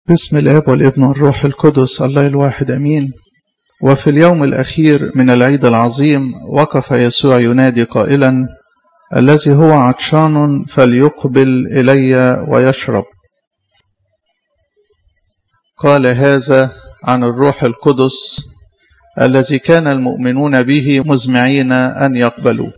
بسم الاب والابن والروح القدس الله الواحد امين وفي اليوم الاخير من العيد العظيم وقف يسوع ينادي قائلا الذي هو عطشان فليقبل الي ويشرب قال هذا عن الروح القدس الذي كان المؤمنون به مزمعين ان يقبلوه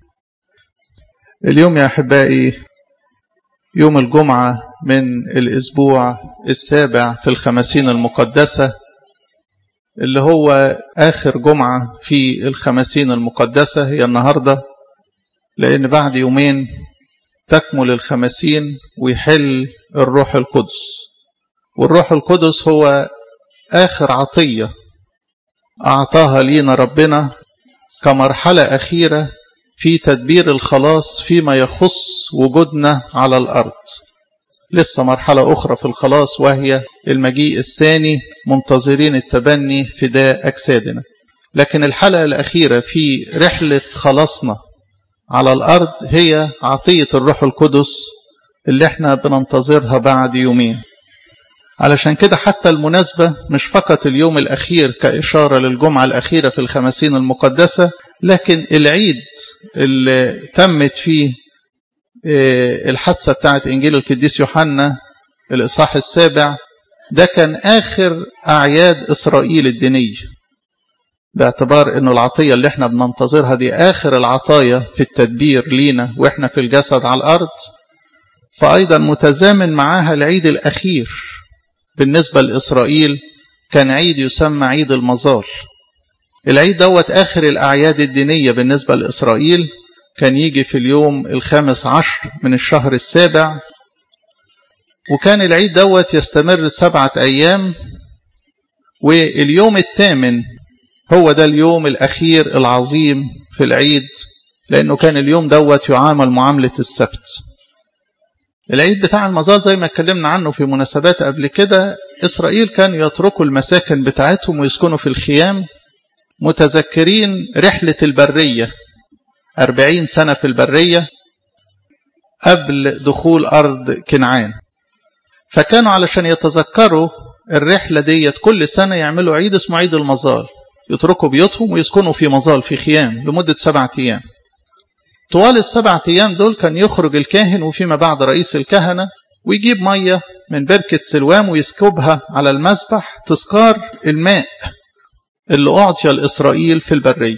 اليوم يا احبائي يوم الجمعه من الاسبوع السابع في الخمسين المقدسه اللي هو اخر جمعه في الخمسين المقدسه هي النهارده لان بعد يومين تكمل الخمسين ويحل الروح القدس والروح القدس هو اخر عطيه اعطاها لينا ربنا كمرحله اخيره في تدبير الخلاص فيما يخص وجودنا على الارض لسه مرحله اخرى في الخلاص وهي المجيء الثاني منتظرين التبني فداء اجسادنا لكن الحلقه الاخيره في رحله خلاصنا على الارض هي عطيه الروح القدس اللي احنا بننتظرها بعد يومين علشان كده حتى المناسبة مش فقط اليوم الأخير كإشارة للجمعة الأخيرة في الخمسين المقدسة لكن العيد اللي تمت فيه الحادثة بتاعت إنجيل القديس يوحنا الإصحاح السابع ده كان آخر أعياد إسرائيل الدينية باعتبار أنه العطية اللي احنا بننتظرها دي آخر العطايا في التدبير لينا وإحنا في الجسد على الأرض فأيضا متزامن معاها العيد الأخير بالنسبة لإسرائيل كان عيد يسمى عيد المظال العيد دوت آخر الأعياد الدينية بالنسبة لإسرائيل كان يجي في اليوم الخامس عشر من الشهر السابع وكان العيد دوت يستمر سبعة أيام واليوم الثامن هو ده اليوم الأخير العظيم في العيد لأنه كان اليوم دوت يعامل معاملة السبت العيد بتاع المظال زي ما اتكلمنا عنه في مناسبات قبل كده إسرائيل كانوا يتركوا المساكن بتاعتهم ويسكنوا في الخيام متذكرين رحلة البرية أربعين سنة في البرية قبل دخول أرض كنعان فكانوا علشان يتذكروا الرحلة ديت كل سنة يعملوا عيد اسمه عيد المظال يتركوا بيوتهم ويسكنوا في مظال في خيام لمدة سبعة أيام طوال السبعة أيام دول كان يخرج الكاهن وفيما بعد رئيس الكهنة ويجيب مية من بركة سلوام ويسكبها على المذبح تذكار الماء اللي أعطي لإسرائيل في البرية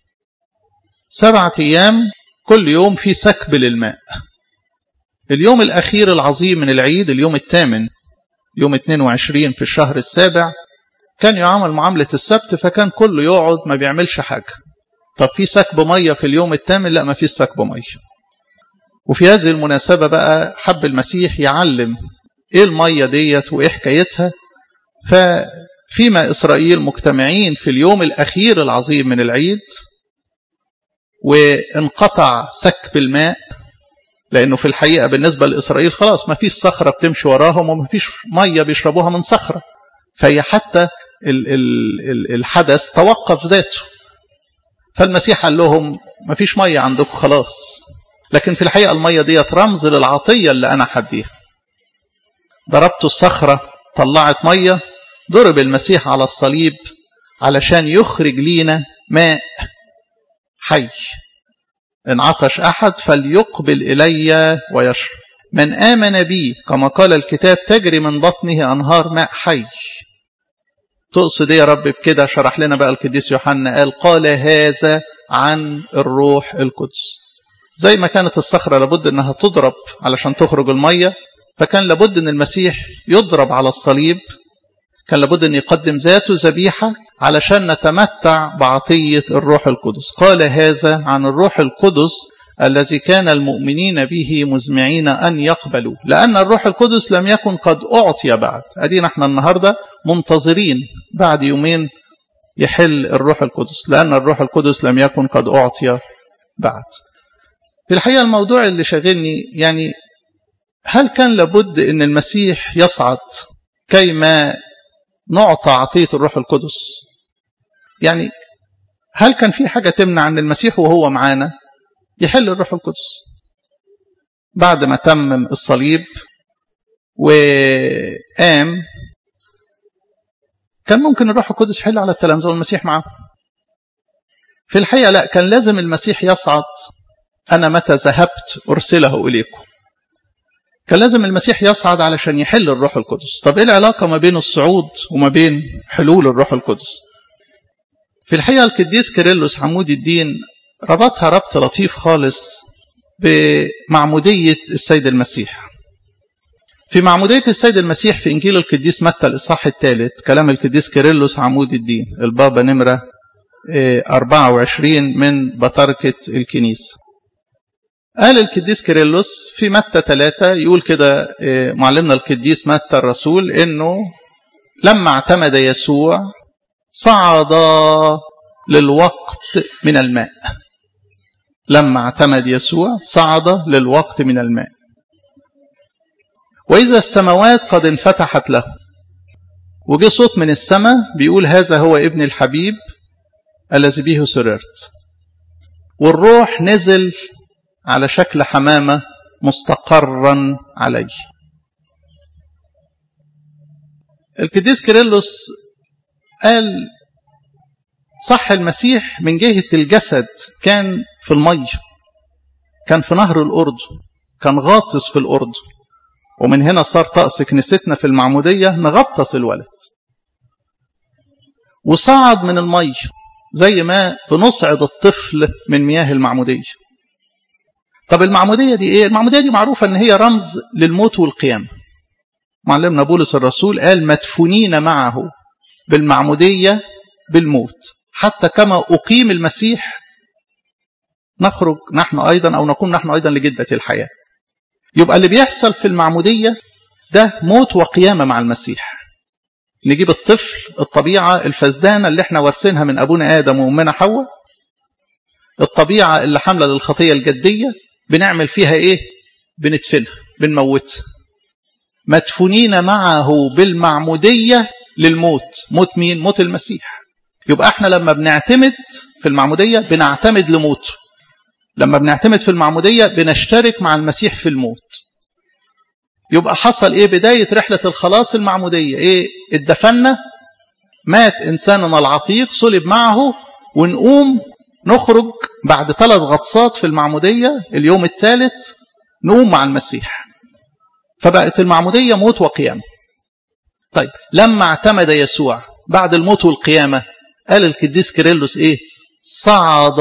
سبعة أيام كل يوم في سكب للماء اليوم الأخير العظيم من العيد اليوم الثامن يوم 22 في الشهر السابع كان يعامل معاملة السبت فكان كله يقعد ما بيعملش حاجة طب في سكب مية في اليوم الثامن لا ما فيش سكب مية وفي هذه المناسبة بقى حب المسيح يعلم ايه المية ديت وايه حكايتها ففيما إسرائيل مجتمعين في اليوم الأخير العظيم من العيد وانقطع سكب الماء لأنه في الحقيقة بالنسبة لإسرائيل خلاص ما فيش صخرة بتمشي وراهم وما فيش مية بيشربوها من صخرة فهي حتى الحدث توقف ذاته فالمسيح قال لهم ما فيش مية عندكم خلاص لكن في الحقيقة المية ديت رمز للعطية اللي أنا حديها ضربت الصخرة طلعت مية ضرب المسيح على الصليب علشان يخرج لينا ماء حي إن عطش أحد فليقبل إلي ويشرب من آمن بي كما قال الكتاب تجري من بطنه أنهار ماء حي تقصد ايه يا رب بكده شرح لنا بقى القديس يوحنا قال قال هذا عن الروح القدس زي ما كانت الصخرة لابد انها تضرب علشان تخرج المية فكان لابد ان المسيح يضرب على الصليب كان لابد ان يقدم ذاته ذبيحة علشان نتمتع بعطية الروح القدس قال هذا عن الروح القدس الذي كان المؤمنين به مزمعين أن يقبلوا لأن الروح القدس لم يكن قد أعطي بعد أدينا احنا النهاردة منتظرين بعد يومين يحل الروح القدس لأن الروح القدس لم يكن قد أعطي بعد في الحقيقة الموضوع اللي شاغلني يعني هل كان لابد أن المسيح يصعد كيما نعطى عطية الروح القدس يعني هل كان في حاجة تمنع أن المسيح وهو معانا يحل الروح القدس بعد ما تمم الصليب وقام كان ممكن الروح القدس يحل على التلامذة والمسيح معه في الحقيقة لا كان لازم المسيح يصعد أنا متى ذهبت أرسله إليكم كان لازم المسيح يصعد علشان يحل الروح القدس طب إيه العلاقة ما بين الصعود وما بين حلول الروح القدس في الحقيقة القديس كيرلس حمود الدين ربطها ربط لطيف خالص بمعمودية السيد المسيح في معمودية السيد المسيح في إنجيل القديس متى الإصحاح الثالث كلام القديس كيرلس عمود الدين البابا نمرة 24 من بطركة الكنيسة قال القديس كيرلس في متى 3 يقول كده معلمنا القديس متى الرسول إنه لما اعتمد يسوع صعد للوقت من الماء لما اعتمد يسوع صعد للوقت من الماء وإذا السماوات قد انفتحت له وجه صوت من السماء بيقول هذا هو ابن الحبيب الذي به سررت والروح نزل على شكل حمامة مستقرا عليه القديس كيرلس قال صح المسيح من جهة الجسد كان في المية كان في نهر الأردن كان غاطس في الأردن ومن هنا صار طقس كنيستنا في المعمودية نغطس الولد وصعد من المية زي ما بنصعد الطفل من مياه المعمودية طب المعمودية دي ايه المعمودية دي معروفة ان هي رمز للموت والقيامة معلمنا بولس الرسول قال مدفونين معه بالمعمودية بالموت حتى كما أقيم المسيح نخرج نحن أيضا أو نكون نحن أيضا لجدة الحياة يبقى اللي بيحصل في المعمودية ده موت وقيامة مع المسيح نجيب الطفل الطبيعة الفزدانة اللي احنا وارثينها من أبونا آدم وأمنا حواء الطبيعة اللي حاملة للخطية الجدية بنعمل فيها ايه بندفنها بنموتها مدفونين معه بالمعمودية للموت موت مين موت المسيح يبقى احنا لما بنعتمد في المعمودية بنعتمد لموته لما بنعتمد في المعمودية بنشترك مع المسيح في الموت يبقى حصل ايه بداية رحلة الخلاص المعمودية ايه اتدفنا مات انساننا العتيق صلب معه ونقوم نخرج بعد ثلاث غطسات في المعمودية اليوم الثالث نقوم مع المسيح فبقت المعمودية موت وقيامة طيب لما اعتمد يسوع بعد الموت والقيامة قال القديس كيرلس ايه صعد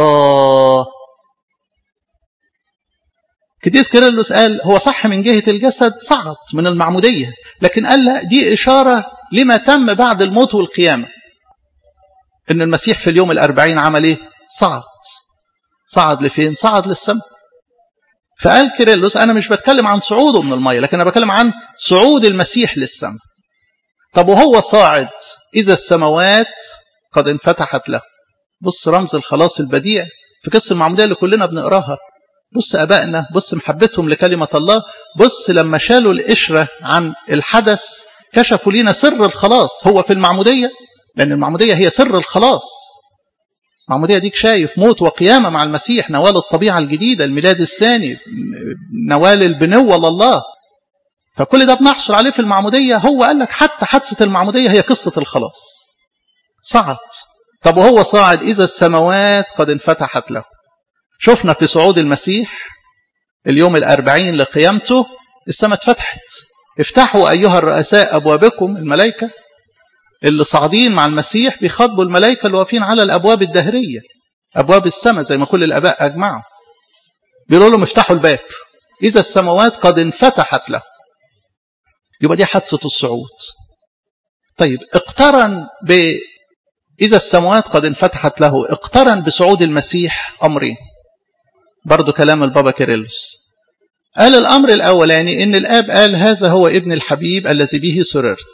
القديس كيرلس قال هو صح من جهة الجسد صعد من المعمودية لكن قال لا دي إشارة لما تم بعد الموت والقيامة إن المسيح في اليوم الأربعين عمل إيه صعد صعد لفين صعد للسماء فقال كيرلس أنا مش بتكلم عن صعوده من المية لكن أنا بتكلم عن صعود المسيح للسماء طب وهو صاعد إذا السماوات قد انفتحت له بص رمز الخلاص البديع في قصة المعمودية اللي كلنا بنقراها بص أبائنا بص محبتهم لكلمة الله بص لما شالوا القشرة عن الحدث كشفوا لنا سر الخلاص هو في المعمودية لأن المعمودية هي سر الخلاص المعمودية ديك شايف موت وقيامة مع المسيح نوال الطبيعة الجديدة الميلاد الثاني نوال البنوة لله فكل ده بنحصل عليه في المعمودية هو قال لك حتى حادثة المعمودية هي قصة الخلاص صعد طب وهو صاعد إذا السماوات قد انفتحت له شفنا في صعود المسيح اليوم الأربعين لقيامته السماء اتفتحت افتحوا أيها الرؤساء أبوابكم الملائكة اللي صاعدين مع المسيح بيخاطبوا الملائكة اللي واقفين على الأبواب الدهرية أبواب السماء زي ما كل الآباء أجمعوا بيقولوا لهم افتحوا الباب إذا السماوات قد انفتحت له يبقى دي حادثة الصعود طيب اقترن ب إذا السماوات قد انفتحت له اقترن بصعود المسيح أمرين برضو كلام البابا كيرلس قال الأمر الأولاني إن الآب قال هذا هو ابن الحبيب الذي به سررت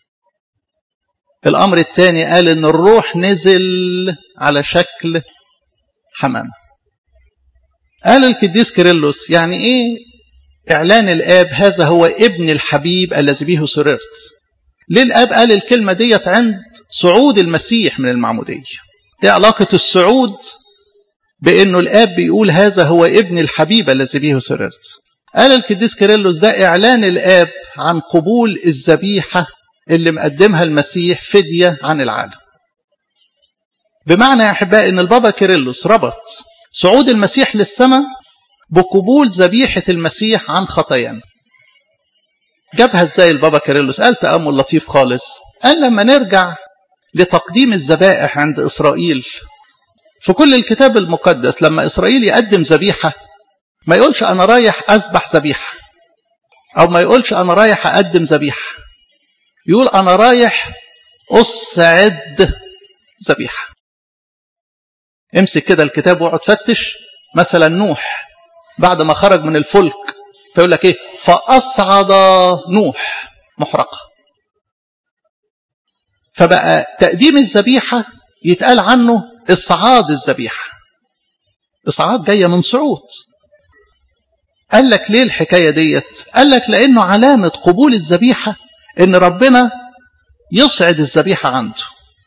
الأمر الثاني قال إن الروح نزل على شكل حمام قال القديس كيرلس يعني إيه إعلان الآب هذا هو ابن الحبيب الذي به سررت ليه الآب قال الكلمة ديت عند صعود المسيح من المعمودية ايه علاقة الصعود بأنه الآب بيقول هذا هو ابن الحبيب الذي به سررت قال القديس كيرلس ده إعلان الآب عن قبول الذبيحة اللي مقدمها المسيح فدية عن العالم بمعنى يا أحبائي أن البابا كيرلس ربط صعود المسيح للسماء بقبول ذبيحة المسيح عن خطايانا جابها ازاي البابا كيرلس قال تأمل لطيف خالص قال لما نرجع لتقديم الذبائح عند إسرائيل في كل الكتاب المقدس لما إسرائيل يقدم ذبيحة ما يقولش أنا رايح أذبح ذبيحة أو ما يقولش أنا رايح أقدم ذبيحة يقول أنا رايح أسعد ذبيحة امسك كده الكتاب واقعد فتش مثلا نوح بعد ما خرج من الفلك فيقول لك ايه فأصعد نوح محرقة فبقى تقديم الذبيحة يتقال عنه إصعاد الذبيحة إصعاد جاية من صعود قال لك ليه الحكاية ديت قال لك لأنه علامة قبول الذبيحة إن ربنا يصعد الذبيحة عنده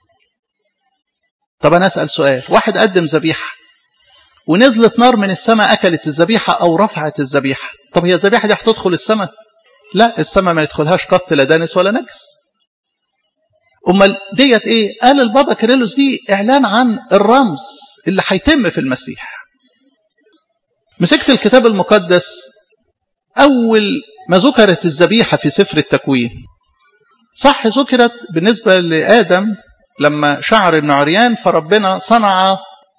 طب أنا أسأل سؤال واحد قدم ذبيحة ونزلت نار من السماء أكلت الذبيحة أو رفعت الذبيحة طب هي الذبيحة دي هتدخل السماء لا السماء ما يدخلهاش قط لا دانس ولا نجس امال ديت ايه قال البابا كيرلس دي اعلان عن الرمز اللي هيتم في المسيح مسكت الكتاب المقدس اول ما ذكرت الذبيحه في سفر التكوين صح ذكرت بالنسبه لادم لما شعر انه عريان فربنا صنع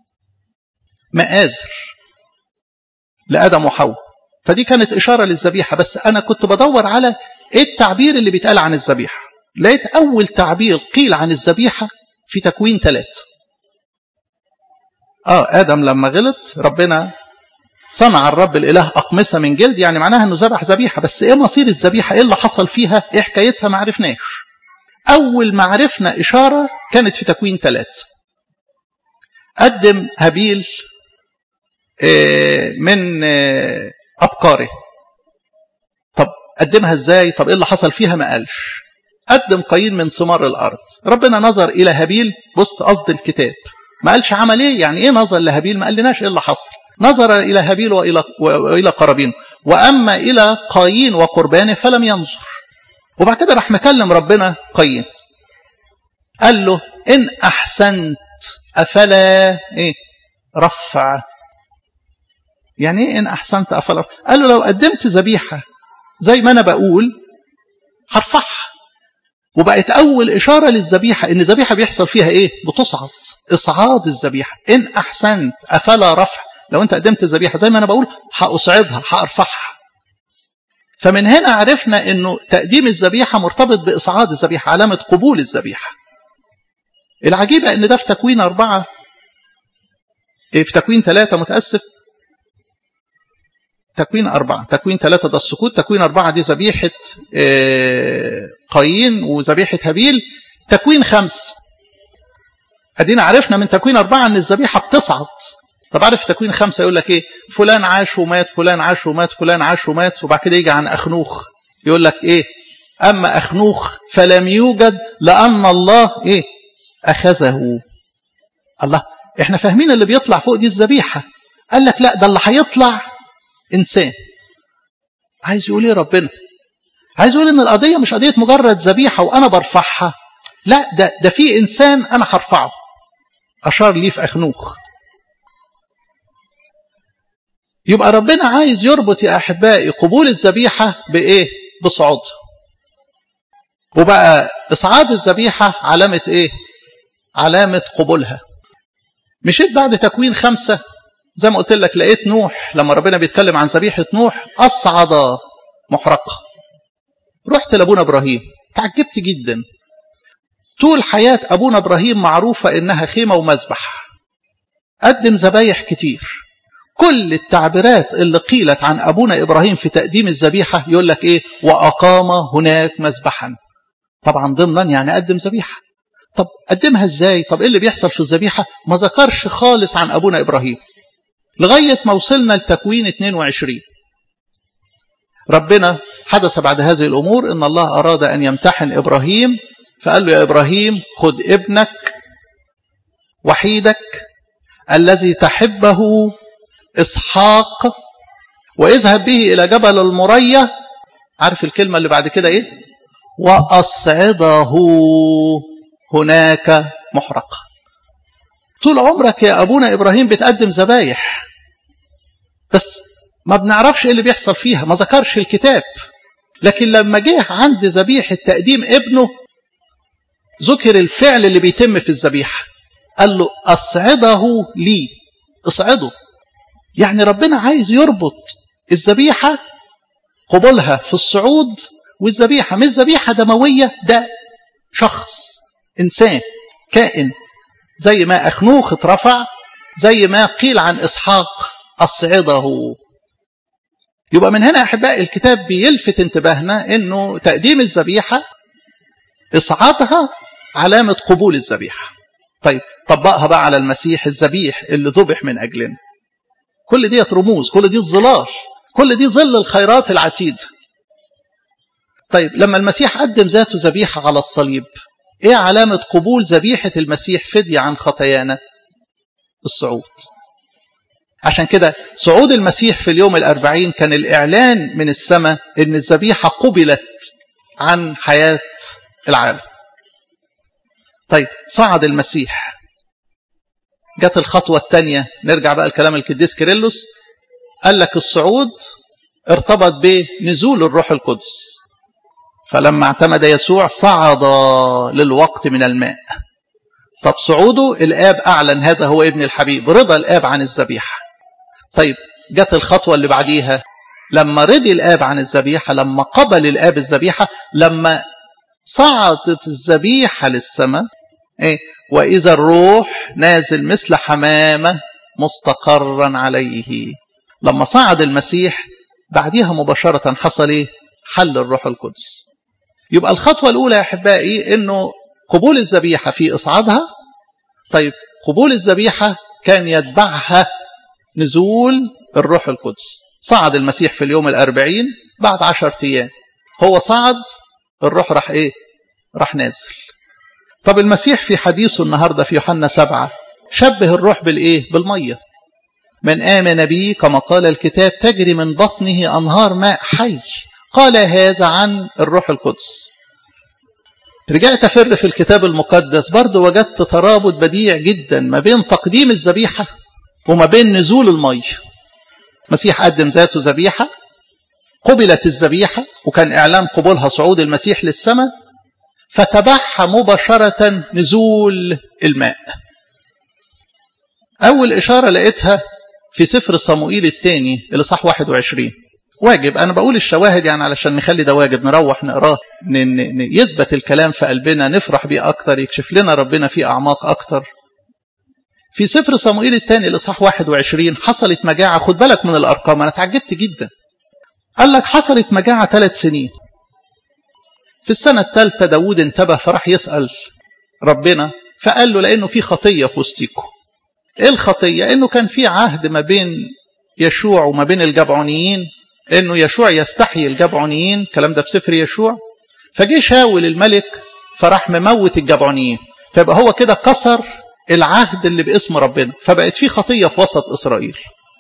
مآزر لادم وحواء فدي كانت اشاره للذبيحه بس انا كنت بدور على ايه التعبير اللي بيتقال عن الذبيحه لقيت أول تعبير قيل عن الذبيحة في تكوين ثلاثة آه آدم لما غلط ربنا صنع الرب الإله أقمصة من جلد يعني معناها أنه ذبح ذبيحة بس إيه مصير الذبيحة إيه اللي حصل فيها إيه حكايتها ما عرفناش أول ما عرفنا إشارة كانت في تكوين ثلاثة قدم هابيل من أبقاره طب قدمها إزاي طب إيه اللي حصل فيها ما قالش قدم قايين من ثمار الارض ربنا نظر الى هابيل بص قصد الكتاب ما قالش عمل ايه يعني ايه نظر لهابيل ما قالناش ايه اللي حصل نظر الى هابيل والى والى قرابين واما الى قايين وقربانه فلم ينظر وبعد كده راح مكلم ربنا قايين قال له ان احسنت افلا ايه رفع يعني ايه ان احسنت افلا رفع قال له لو قدمت ذبيحه زي ما انا بقول هرفعها وبقت أول إشارة للذبيحة إن الذبيحة بيحصل فيها إيه؟ بتصعد إصعاد الذبيحة إن أحسنت أفلا رفع لو أنت قدمت الذبيحة زي ما أنا بقول هأصعدها هأرفعها فمن هنا عرفنا إنه تقديم الذبيحة مرتبط بإصعاد الذبيحة علامة قبول الذبيحة العجيبة إن ده في تكوين أربعة في تكوين ثلاثة متأسف تكوين أربعة تكوين ثلاثة ده السكوت تكوين أربعة دي ذبيحة قايين وذبيحة هابيل تكوين خمس أدينا عرفنا من تكوين أربعة أن الذبيحة بتصعد طب عارف تكوين خمسة يقول لك إيه فلان عاش ومات فلان عاش ومات فلان عاش ومات وبعد كده يجي عن أخنوخ يقول لك إيه أما أخنوخ فلم يوجد لأن الله إيه أخذه الله إحنا فاهمين اللي بيطلع فوق دي الذبيحة قال لك لا ده اللي هيطلع إنسان عايز يقول إيه ربنا عايز يقول إن القضية مش قضية مجرد ذبيحة وأنا برفعها لا ده ده في إنسان أنا هرفعه أشار ليه في أخنوخ يبقى ربنا عايز يربط يا أحبائي قبول الذبيحة بإيه بصعودها وبقى إصعاد الذبيحة علامة إيه علامة قبولها مشيت بعد تكوين خمسة زي ما قلت لك لقيت نوح لما ربنا بيتكلم عن ذبيحة نوح أصعد محرقة رحت لأبونا إبراهيم تعجبت جدا طول حياة أبونا إبراهيم معروفة إنها خيمة ومذبح قدم ذبايح كتير كل التعبيرات اللي قيلت عن أبونا إبراهيم في تقديم الذبيحة يقول لك إيه وأقام هناك مذبحا طبعا ضمنا يعني قدم ذبيحة طب قدمها إزاي طب إيه اللي بيحصل في الذبيحة ما ذكرش خالص عن أبونا إبراهيم لغاية ما وصلنا لتكوين 22 ربنا حدث بعد هذه الأمور إن الله أراد أن يمتحن إبراهيم فقال له يا إبراهيم خذ ابنك وحيدك الذي تحبه إسحاق واذهب به إلى جبل المرية عارف الكلمة اللي بعد كده إيه وأصعده هناك محرقة طول عمرك يا أبونا إبراهيم بتقدم ذبايح بس ما بنعرفش ايه اللي بيحصل فيها ما ذكرش الكتاب لكن لما جه عند ذبيحة تقديم ابنه ذكر الفعل اللي بيتم في الذبيحة قال له أصعده لي اصعده يعني ربنا عايز يربط الذبيحة قبولها في الصعود والذبيحة مش ذبيحة دموية ده شخص إنسان كائن زي ما أخنوخ اترفع زي ما قيل عن إسحاق أصعده يبقى من هنا أحباء الكتاب بيلفت انتباهنا أنه تقديم الذبيحة إصعادها علامة قبول الذبيحة طيب طبقها بقى على المسيح الذبيح اللي ذبح من أجلنا كل دي رموز كل دي الظلال كل دي ظل الخيرات العتيد طيب لما المسيح قدم ذاته ذبيحة على الصليب ايه علامة قبول ذبيحة المسيح فدية عن خطايانا الصعود عشان كده صعود المسيح في اليوم الأربعين كان الإعلان من السماء إن الذبيحة قبلت عن حياة العالم طيب صعد المسيح جت الخطوة الثانية نرجع بقى الكلام الكديس كيرلس قال لك الصعود ارتبط بنزول الروح القدس فلما اعتمد يسوع صعد للوقت من الماء طب صعوده الآب أعلن هذا هو ابن الحبيب رضا الآب عن الذبيحة طيب جت الخطوة اللي بعديها لما رضي الآب عن الذبيحة لما قبل الآب الذبيحة لما صعدت الذبيحة للسماء إيه؟ وإذا الروح نازل مثل حمامة مستقرا عليه لما صعد المسيح بعديها مباشرة حصل إيه؟ حل الروح القدس يبقى الخطوة الأولى يا أحبائي إنه قبول الذبيحة في إصعادها طيب قبول الذبيحة كان يتبعها نزول الروح القدس صعد المسيح في اليوم الأربعين بعد عشر أيام هو صعد الروح راح إيه راح نازل طب المسيح في حديثه النهاردة في يوحنا سبعة شبه الروح بالإيه بالمية من آمن بي كما قال الكتاب تجري من بطنه أنهار ماء حي قال هذا عن الروح القدس رجعت أفر في الكتاب المقدس برضو وجدت ترابط بديع جدا ما بين تقديم الذبيحة وما بين نزول المية المسيح قدم ذاته ذبيحة قبلت الذبيحة وكان إعلان قبولها صعود المسيح للسماء فتبعها مباشرة نزول الماء أول إشارة لقيتها في سفر صموئيل الثاني اللي صح 21 واجب أنا بقول الشواهد يعني علشان نخلي ده واجب نروح نقراه يثبت الكلام في قلبنا نفرح بيه أكتر يكشف لنا ربنا فيه أعماق أكتر في سفر صموئيل الثاني اللي صح 21 حصلت مجاعة خد بالك من الأرقام أنا تعجبت جدا قال لك حصلت مجاعة ثلاث سنين في السنة الثالثة داود انتبه فراح يسأل ربنا فقال له لأنه في خطية في وسطيكم ايه الخطية انه كان في عهد ما بين يشوع وما بين الجبعونيين انه يشوع يستحيي الجبعونيين الكلام ده بسفر يشوع فجه شاول الملك فراح مموت الجبعونيين فيبقى هو كده كسر العهد اللي باسم ربنا فبقت في خطية في وسط إسرائيل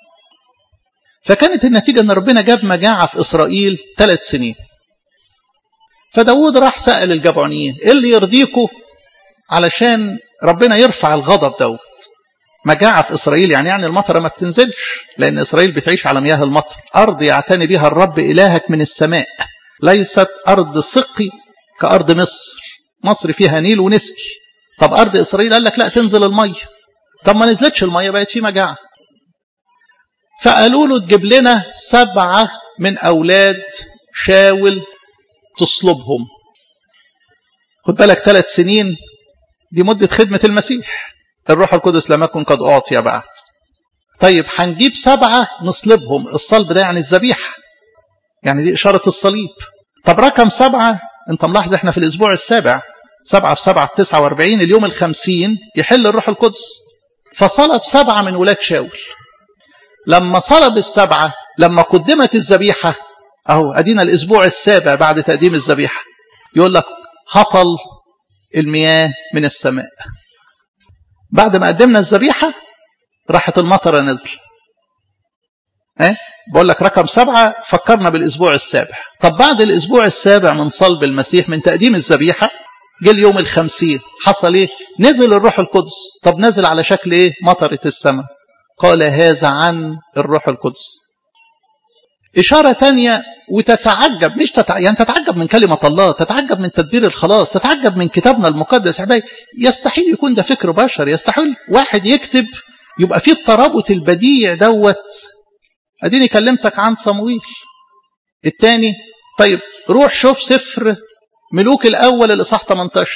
فكانت النتيجة ان ربنا جاب مجاعة في إسرائيل ثلاث سنين فداود راح سأل الجبعونيين ايه اللي يرضيكوا علشان ربنا يرفع الغضب دوت مجاعة في إسرائيل يعني يعني المطرة ما بتنزلش لأن إسرائيل بتعيش على مياه المطر أرض يعتني بها الرب إلهك من السماء ليست أرض سقي كأرض مصر مصر فيها نيل ونسقي طب أرض إسرائيل قال لك لا تنزل المية طب ما نزلتش المية بقت في مجاعة فقالوا له تجيب لنا سبعة من أولاد شاول تصلبهم خد بالك ثلاث سنين دي مدة خدمة المسيح الروح القدس لم يكن قد أعطي بعد طيب هنجيب سبعة نصلبهم الصلب ده يعني الذبيحة يعني دي إشارة الصليب طب رقم سبعة انت ملاحظ احنا في الأسبوع السابع سبعة في سبعة في تسعة واربعين اليوم الخمسين يحل الروح القدس فصلب سبعة من ولاد شاول لما صلب السبعة لما قدمت الذبيحة أهو أدينا الأسبوع السابع بعد تقديم الذبيحة يقول لك هطل المياه من السماء بعد ما قدمنا الذبيحة راحت المطرة نزل اه؟ بقول لك رقم سبعة فكرنا بالأسبوع السابع طب بعد الأسبوع السابع من صلب المسيح من تقديم الذبيحة جه اليوم الخمسين حصل ايه نزل الروح القدس طب نزل على شكل ايه مطرة السماء قال هذا عن الروح القدس إشارة تانية وتتعجب مش تتع... يعني تتعجب من كلمة الله تتعجب من تدبير الخلاص تتعجب من كتابنا المقدس عباية يستحيل يكون ده فكر بشر يستحيل واحد يكتب يبقى فيه الترابط البديع دوت اديني كلمتك عن صمويل الثاني طيب روح شوف سفر ملوك الاول الاصحاح 18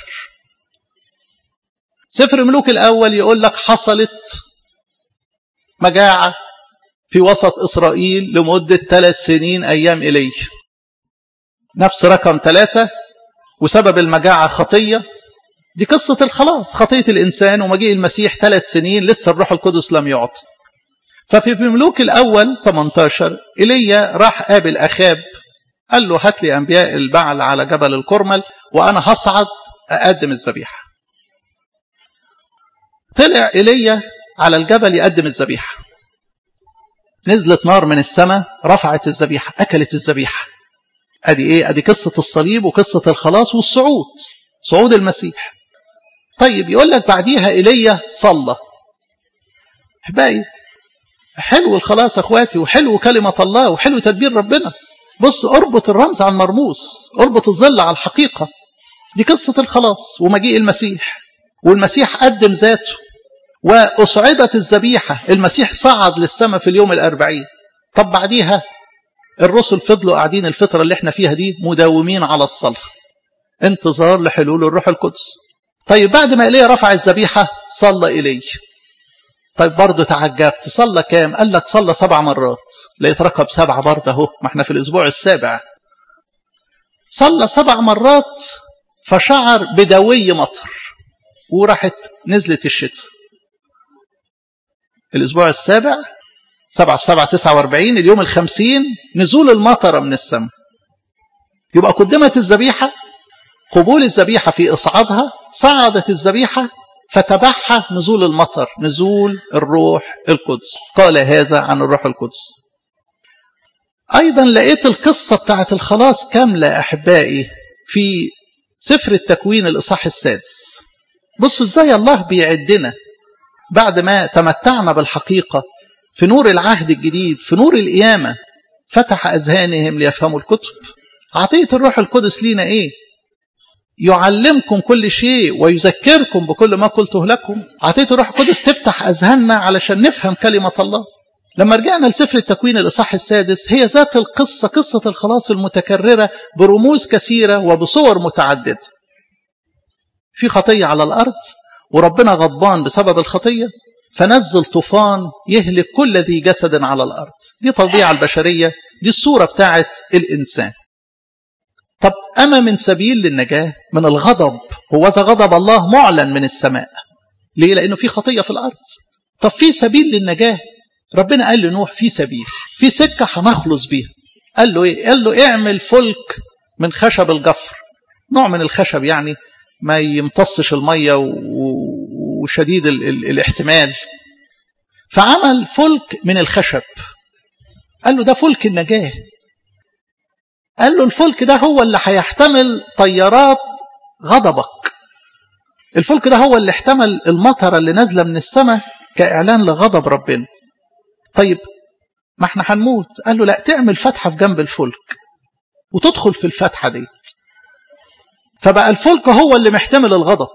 سفر ملوك الاول يقول لك حصلت مجاعه في وسط اسرائيل لمده ثلاث سنين ايام ايليا نفس رقم ثلاثة وسبب المجاعة خطية دي قصة الخلاص خطية الإنسان ومجيء المسيح ثلاث سنين لسه الروح القدس لم يعطي ففي ملوك الأول 18 إيليا راح قابل أخاب قال له هات لي أنبياء البعل على جبل الكرمل وأنا هصعد أقدم الذبيحة طلع إيليا على الجبل يقدم الذبيحة نزلت نار من السماء رفعت الذبيحة أكلت الذبيحة أدي إيه أدي قصة الصليب وقصة الخلاص والصعود صعود المسيح طيب يقول لك بعديها إيليا صلى احبائي حلو الخلاص اخواتي وحلو كلمة الله وحلو تدبير ربنا بص اربط الرمز على المرموز اربط الظل على الحقيقة دي قصة الخلاص ومجيء المسيح والمسيح قدم ذاته وأصعدت الذبيحة المسيح صعد للسماء في اليوم الأربعين طب بعديها الرسل فضلوا قاعدين الفترة اللي احنا فيها دي مداومين على الصلاة انتظار لحلول الروح القدس طيب بعد ما إليه رفع الذبيحة صلى إليه طيب برضه تعجبت صلى كام قال لك صلى سبع مرات لقيت رقم سبعة برضه اهو ما احنا في الأسبوع السابع صلى سبع مرات فشعر بدوي مطر وراحت نزلت الشتاء الأسبوع السابع سبعة في سبعة تسعة واربعين اليوم الخمسين نزول المطر من السماء يبقى قدمت الذبيحة قبول الذبيحة في إصعادها صعدت الذبيحة فتبعها نزول المطر نزول الروح القدس قال هذا عن الروح القدس أيضا لقيت القصة بتاعت الخلاص كاملة أحبائي في سفر التكوين الإصحاح السادس بصوا إزاي الله بيعدنا بعد ما تمتعنا بالحقيقة في نور العهد الجديد في نور القيامة فتح أذهانهم ليفهموا الكتب عطية الروح القدس لينا إيه يعلمكم كل شيء ويذكركم بكل ما قلته لكم عطية الروح القدس تفتح أذهاننا علشان نفهم كلمة الله لما رجعنا لسفر التكوين الإصحاح السادس هي ذات القصة قصة الخلاص المتكررة برموز كثيرة وبصور متعددة في خطية على الأرض وربنا غضبان بسبب الخطية فنزل طوفان يهلك كل ذي جسد على الأرض دي طبيعة البشرية دي الصورة بتاعت الإنسان طب أما من سبيل للنجاة من الغضب هو ذا غضب الله معلن من السماء ليه لأنه في خطية في الأرض طب في سبيل للنجاة ربنا قال لنوح في سبيل في سكة هنخلص بيها قال له إيه قال له اعمل فلك من خشب الجفر نوع من الخشب يعني ما يمتصش المية وشديد ال ال الاحتمال فعمل فلك من الخشب قال له ده فلك النجاة قال له الفلك ده هو اللي هيحتمل طيارات غضبك الفلك ده هو اللي احتمل المطره اللي نازله من السماء كاعلان لغضب ربنا طيب ما احنا هنموت قال له لا تعمل فتحه في جنب الفلك وتدخل في الفتحه دي فبقى الفلك هو اللي محتمل الغضب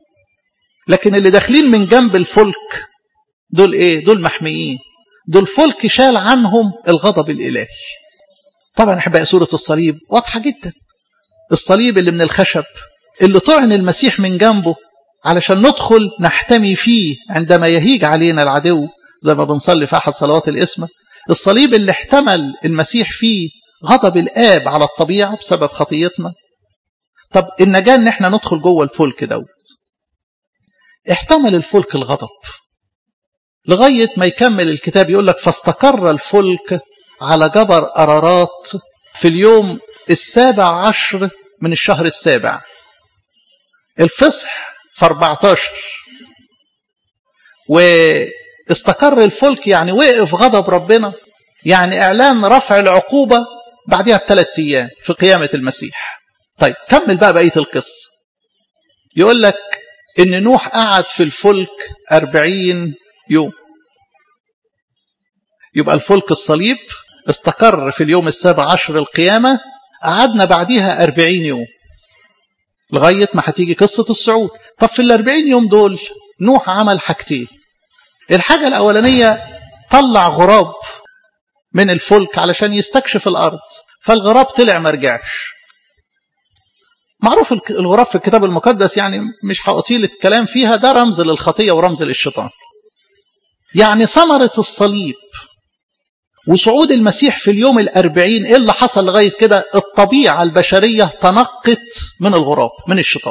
لكن اللي داخلين من جنب الفلك دول ايه دول محميين دول فلك شال عنهم الغضب الالهي طبعا احبائي سوره الصليب واضحه جدا الصليب اللي من الخشب اللي طعن المسيح من جنبه علشان ندخل نحتمي فيه عندما يهيج علينا العدو زي ما بنصلي في احد صلوات الاسمه الصليب اللي احتمل المسيح فيه غضب الاب على الطبيعه بسبب خطيتنا طب النجاه ان احنا ندخل جوه الفلك دوت احتمل الفلك الغضب لغايه ما يكمل الكتاب يقول لك فاستقر الفلك على جبر أرارات في اليوم السابع عشر من الشهر السابع الفصح في 14 واستقر الفلك يعني وقف غضب ربنا يعني إعلان رفع العقوبة بعدها بثلاث أيام في قيامة المسيح طيب كمل بقى بقية القصة يقول لك إن نوح قعد في الفلك أربعين يوم يبقى الفلك الصليب استقر في اليوم السابع عشر القيامة قعدنا بعديها أربعين يوم لغاية ما هتيجي قصة الصعود طب في الأربعين يوم دول نوح عمل حاجتين الحاجة الأولانية طلع غراب من الفلك علشان يستكشف الأرض فالغراب طلع ما رجعش معروف الغراب في الكتاب المقدس يعني مش هأطيل الكلام فيها ده رمز للخطية ورمز للشيطان يعني ثمرة الصليب وصعود المسيح في اليوم الأربعين إيه اللي حصل لغاية كده الطبيعة البشرية تنقت من الغراب من الشيطان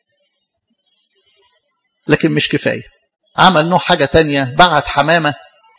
لكن مش كفاية عمل نوع حاجة تانية بعت حمامة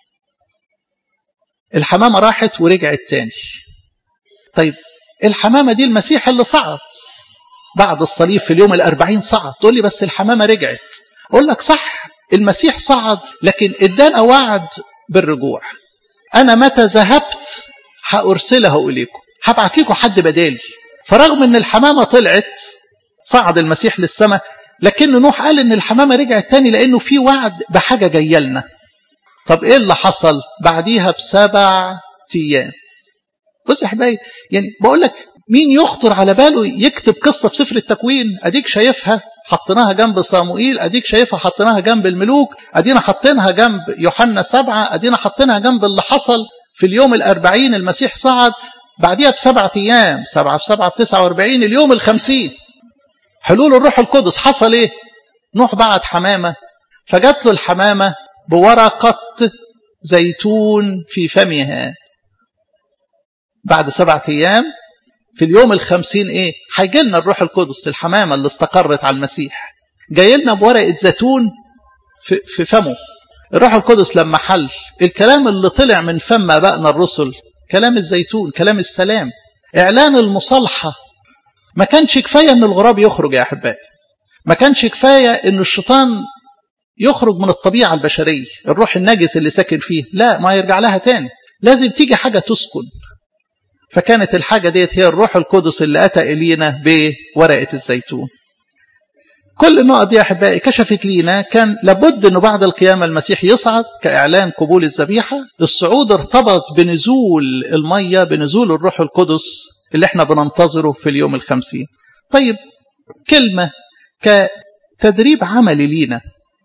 الحمامة راحت ورجعت تاني طيب الحمامة دي المسيح اللي صعد بعد الصليب في اليوم الأربعين صعد تقول لي بس الحمامة رجعت أقول لك صح المسيح صعد لكن ادانا وعد بالرجوع أنا متى ذهبت هأرسله إليكم هبعت لكم حد بدالي فرغم أن الحمامة طلعت صعد المسيح للسماء لكن نوح قال أن الحمامة رجعت تاني لأنه في وعد بحاجة جاية لنا طب إيه اللي حصل بعديها بسبع أيام بص يا حبايبي يعني بقول لك مين يخطر على باله يكتب قصة في سفر التكوين أديك شايفها حطيناها جنب صاموئيل أديك شايفها حطيناها جنب الملوك أدينا حطينها جنب يوحنا سبعة أدينا حطينها جنب اللي حصل في اليوم الأربعين المسيح صعد بعديها بسبعة أيام سبعة في سبعة بتسعة واربعين اليوم الخمسين حلول الروح القدس حصل إيه نوح بعت حمامة فجات له الحمامة بورقة زيتون في فمها بعد سبعة أيام في اليوم الخمسين إيه هيجي لنا الروح القدس الحمامة اللي استقرت على المسيح جاي لنا بورقة زيتون في, في فمه الروح القدس لما حل الكلام اللي طلع من فم أبائنا الرسل كلام الزيتون كلام السلام إعلان المصالحة ما كانش كفاية أن الغراب يخرج يا أحبائي ما كانش كفاية أن الشيطان يخرج من الطبيعة البشرية الروح النجس اللي ساكن فيه لا ما يرجع لها تاني لازم تيجي حاجة تسكن فكانت الحاجة ديت هي الروح القدس اللي أتى إلينا بورقة الزيتون كل النقط دي يا أحبائي كشفت لينا كان لابد أنه بعد القيامة المسيح يصعد كإعلان قبول الذبيحة الصعود ارتبط بنزول المية بنزول الروح القدس اللي احنا بننتظره في اليوم الخمسين طيب كلمة كتدريب عملي لينا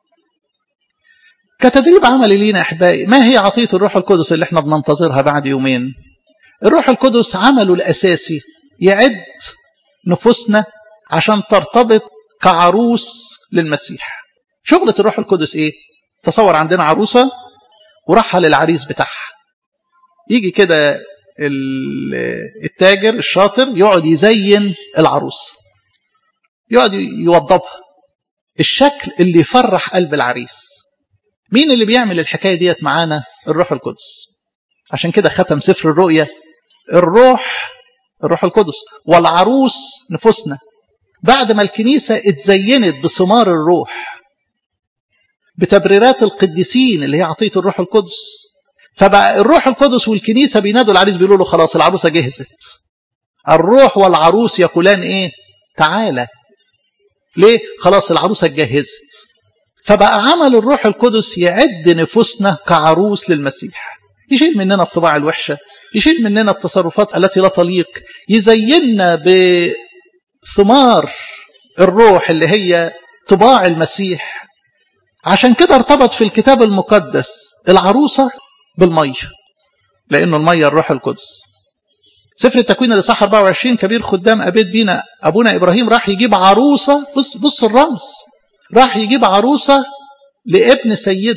كتدريب عملي لينا أحبائي ما هي عطية الروح القدس اللي احنا بننتظرها بعد يومين الروح القدس عمله الأساسي يعد نفوسنا عشان ترتبط كعروس للمسيح شغلة الروح القدس ايه تصور عندنا عروسة وراحها للعريس بتاعها يجي كده التاجر الشاطر يقعد يزين العروس يقعد يوضبها الشكل اللي يفرح قلب العريس مين اللي بيعمل الحكاية ديت معانا الروح القدس عشان كده ختم سفر الرؤيا الروح الروح القدس والعروس نفوسنا بعد ما الكنيسة اتزينت بثمار الروح بتبريرات القديسين اللي هي عطية الروح القدس فبقى الروح القدس والكنيسة بينادوا العريس بيقولوا له خلاص العروسة جهزت الروح والعروس يقولان ايه تعالى ليه خلاص العروسة اتجهزت فبقى عمل الروح القدس يعد نفوسنا كعروس للمسيح يشيل مننا الطباع الوحشة يشيل مننا التصرفات التي لا تليق يزيننا بثمار الروح اللي هي طباع المسيح عشان كده ارتبط في الكتاب المقدس العروسة بالمية لأنه المية الروح القدس سفر التكوين الإصحاح 24 كبير خدام أبيت بينا أبونا إبراهيم راح يجيب عروسة بص, بص الرمز راح يجيب عروسة لابن سيده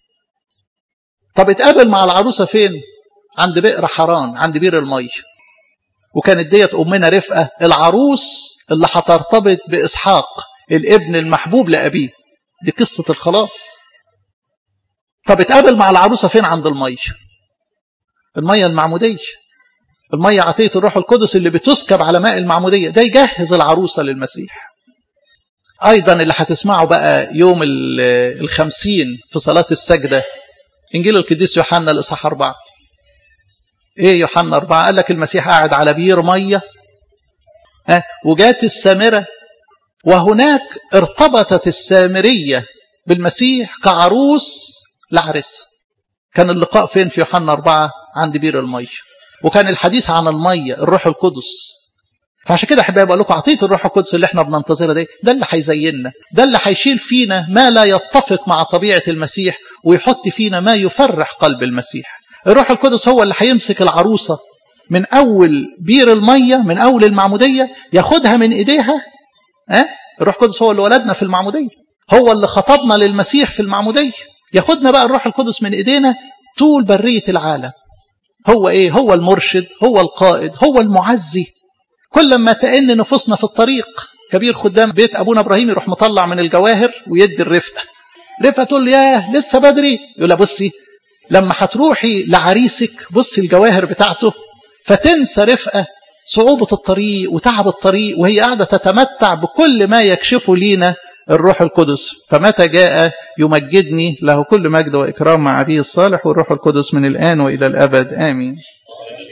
طب اتقابل مع العروسة فين عند بئر حران عند بير المية وكانت ديت أمنا رفقة العروس اللي هترتبط بإسحاق الابن المحبوب لأبيه دي قصة الخلاص طب اتقابل مع العروسة فين عند المية المية المعمودية المية عطية الروح القدس اللي بتسكب على ماء المعمودية ده يجهز العروسة للمسيح أيضا اللي هتسمعه بقى يوم الخمسين في صلاة السجدة إنجيل القديس يوحنا الإصحاح أربعة ايه يوحنا أربعة قال لك المسيح قاعد على بير مية ها وجات السامرة وهناك ارتبطت السامرية بالمسيح كعروس لعرس كان اللقاء فين في يوحنا أربعة عند بير المية وكان الحديث عن المية الروح القدس فعشان كده احبائي بقول لكم عطيه الروح القدس اللي احنا بننتظرها دي ده اللي هيزيننا ده اللي هيشيل فينا ما لا يتفق مع طبيعه المسيح ويحط فينا ما يفرح قلب المسيح الروح القدس هو اللي هيمسك العروسه من اول بير الميه من اول المعموديه ياخدها من ايديها ها أه؟ الروح القدس هو اللي ولدنا في المعموديه هو اللي خطبنا للمسيح في المعموديه ياخدنا بقى الروح القدس من ايدينا طول بريه العالم هو ايه هو المرشد هو القائد هو المعزي كل ما تئن نفوسنا في الطريق كبير خدام بيت ابونا ابراهيم يروح مطلع من الجواهر ويدي الرفقه رفقه تقول له ياه لسه بدري يقول لها بصي لما هتروحي لعريسك بصي الجواهر بتاعته فتنسى رفقه صعوبة الطريق وتعب الطريق وهي قاعدة تتمتع بكل ما يكشفه لينا الروح القدس فمتى جاء يمجدني له كل مجد وإكرام مع أبيه الصالح والروح القدس من الآن وإلى الأبد آمين